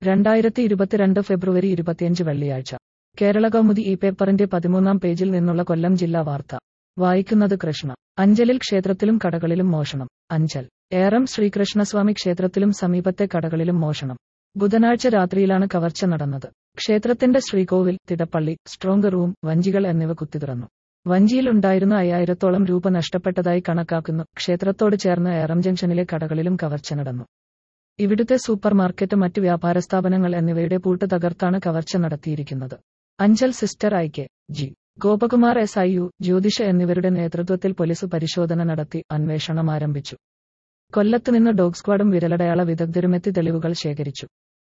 രണ്ടായിരത്തി ഇരുപത്തിരണ്ട് ഫെബ്രുവരി ഇരുപത്തിയഞ്ച് വെള്ളിയാഴ്ച കേരള കൗമുദി ഈ പേപ്പറിന്റെ പതിമൂന്നാം പേജിൽ നിന്നുള്ള കൊല്ലം ജില്ലാ വാർത്ത വായിക്കുന്നത് കൃഷ്ണ അഞ്ചലിൽ ക്ഷേത്രത്തിലും കടകളിലും മോഷണം അഞ്ചൽ ഏറം ശ്രീകൃഷ്ണസ്വാമി ക്ഷേത്രത്തിലും സമീപത്തെ കടകളിലും മോഷണം ബുധനാഴ്ച രാത്രിയിലാണ് കവർച്ച നടന്നത് ക്ഷേത്രത്തിന്റെ ശ്രീകോവിൽ തിടപ്പള്ളി സ്ട്രോങ് റൂം വഞ്ചികൾ എന്നിവ കുത്തിത്തുറന്നു വഞ്ചിയിൽ ഉണ്ടായിരുന്ന അയ്യായിരത്തോളം രൂപ നഷ്ടപ്പെട്ടതായി കണക്കാക്കുന്നു ക്ഷേത്രത്തോട് ചേർന്ന് ഏറം ജംഗ്ഷനിലെ കടകളിലും കവർച്ച നടന്നു ഇവിടുത്തെ സൂപ്പർ മാർക്കറ്റ് മറ്റ് വ്യാപാര സ്ഥാപനങ്ങൾ എന്നിവയുടെ പൂട്ട് തകർത്താണ് കവർച്ച നടത്തിയിരിക്കുന്നത് Anchal sister I K G Gopakumar S I U Jyothisha എന്നിവരുടെ നേതൃത്വത്തിൽ പോലീസ് പരിശോധന നടത്തി അന്വേഷണം ആരംഭിച്ചു കൊല്ലത്ത് നിന്ന് ഡോഗ് സ്ക്വാഡും വിരലടയാള വിദഗ്ധരുമെത്തി തെളിവുകൾ ശേഖരിച്ചു